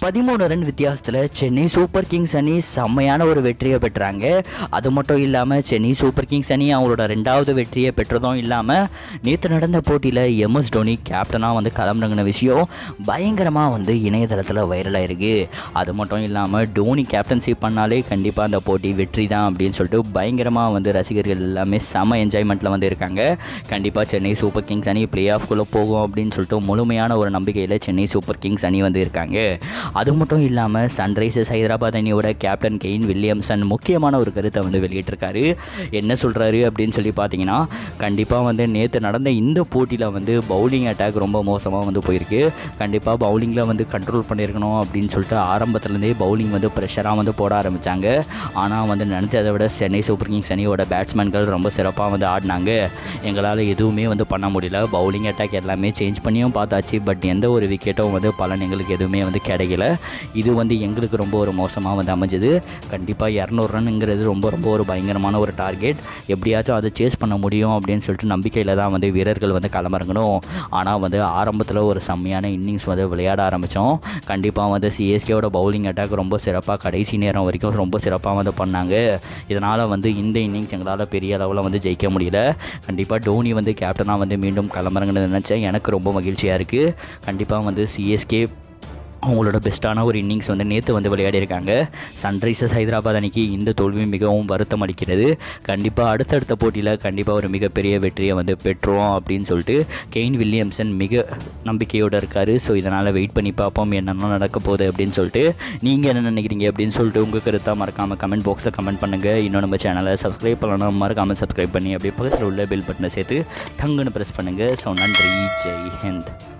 பதிமூணு ரன் வித்தியாசத்தில் Chennai super kings அணி செம்மையான ஒரு வெற்றியை பெற்றாங்க அது மட்டும் இல்லாமல் சென்னை சூப்பர் கிங்ஸ் அணி அவங்களோட ரெண்டாவது வெற்றியை பெற்றதும் இல்லாமல் நேற்று நடந்த போட்டியில் எம்எஸ் டோனி கேப்டனாக வந்து களமிறங்கின விஷயம் பயங்கரமாக வந்து இணையதளத்தில் வைரலாக இருக்கு அது மட்டும் இல்லாமல் டோனி கேப்டன்சி பண்ணாலே கண்டிப்பாக அந்த போட்டி வெற்றி தான் அப்படின்னு சொல்லிட்டு பயங்கரமாக வந்து ரசிகர்கள் எல்லாமே செம என்ஜாய்மெண்ட்டில் வந்து இருக்காங்க கண்டிப்பாக சென்னை சூப்பர் கிங்ஸ் அணி பிளே ஆஃப்குள்ளே போகும் அப்படின்னு சொல்லிட்டு முழுமையான ஒரு நம்பிக்கையில் சென்னை சூப்பர் கிங்ஸ் அணி வந்து இருக்காங்க அது மட்டும் இல்லாமல் சன்ரைசர்ஸ் ஹைதராபாத் அணியோட கேப்டன் கெயின் வில்லியம்சன் முக்கியமான ஒரு கருத்தை வந்து வெளியிட்டிருக்காரு என்ன சொல்கிறாரு அப்படின்னு சொல்லி பார்த்தீங்கன்னா கண்டிப்பாக வந்து நேற்று நடந்த இந்த போட்டியில் வந்து பவுலிங் அட்டாக் ரொம்ப மோசமாக வந்து போயிருக்கு கண்டிப்பாக பவுலிங்கில் வந்து கண்ட்ரோல் பண்ணியிருக்கணும் அப்படின்னு சொல்லிட்டு ஆரம்பத்துலேருந்தே பவுலிங் வந்து ப்ரெஷராக வந்து போட ஆரம்பித்தாங்க ஆனால் வந்து நினச்சதை விட சென்னை சூப்பர் கிங்ஸ் அணியோட பேட்ஸ்மேன்கள் ரொம்ப சிறப்பாக வந்து ஆடினாங்க எங்களால் எதுவுமே வந்து பண்ண முடியல பவுலிங் அட்டாக் எல்லாமே சேஞ்ச் பண்ணியும் பார்த்தாச்சு பட் எந்த ஒரு விக்கெட்டும் வந்து பலன் எங்களுக்கு எதுவுமே வந்து கிடைக்கல இது வந்து எங்களுக்கு ரொம்ப ஒரு மோசமாக வந்து அமைஞ்சது கண்டிப்பாக இரநூறு ரன்னுங்கிறது ரொம்ப ரொம்ப ஒரு பயங்கரமான ஒரு டார்கெட் எப்படியாச்சும் அதை சேஸ் பண்ண முடியும் அப்படின்னு சொல்லிட்டு நம்பிக்கையில் தான் வந்து வீரர்கள் வந்து களமிறங்கணும் ஆனால் வந்து ஆரம்பத்தில் ஒரு செம்மையான இன்னிங்ஸ் வந்து விளையாட ஆரம்பித்தோம் கண்டிப்பாக வந்து சிஎஸ்கேவோட பவுலிங் அட்டாக் ரொம்ப சிறப்பாக கடைசி நேரம் வரைக்கும் ரொம்ப சிறப்பாக வந்து பண்ணாங்க இதனால் வந்து இந்த இன்னிங்ஸ் எங்களால் பெரிய அளவில் வந்து ஜெயிக்க முடியல கண்டிப்பாக டோனி வந்து கேப்டனாக வந்து மீண்டும் களமிறங்கணும்னு நினச்சேன் எனக்கு ரொம்ப மகிழ்ச்சியாக இருக்குது கண்டிப்பாக வந்து சிஎஸ்கே அவங்களோட பெஸ்ட்டான ஒரு இன்னிங்ஸ் வந்து நேற்று வந்து விளையாடியிருக்காங்க சன்ரைசர்ஸ் ஹைதராபாத் அணிக்கு இந்த தோல்வி மிகவும் வருத்தம் அளிக்கிறது கண்டிப்பாக அடுத்தடுத்த போட்டியில் கண்டிப்பாக ஒரு மிகப்பெரிய வெற்றியை வந்து பெற்றோம் அப்படின்னு சொல்லிட்டு கெயின் வில்லியம்சன் மிக நம்பிக்கையோடு இருக்கார் ஸோ இதனால் வெயிட் பண்ணி பார்ப்போம் என்னென்ன நடக்க போகுது அப்படின்னு சொல்லிட்டு நீங்கள் என்ன நினைக்கிறீங்க அப்படின்னு சொல்லிட்டு உங்கள் கருத்தாக மறக்காமல் கமெண்ட் பாக்ஸில் கமெண்ட் பண்ணுங்கள் இன்னும் நம்ம சேனலை சப்ஸ்கிரைப் பண்ணணும் மறக்காமல் சப்ஸ்கிரைப் பண்ணி அப்படியே பக்கத்தில் உள்ள பெல் பட்டனை சேர்த்து டங்குன்னு ப்ரெஸ் பண்ணுங்கள் ஸோ நன்றி ஜெய் ஹிந்த்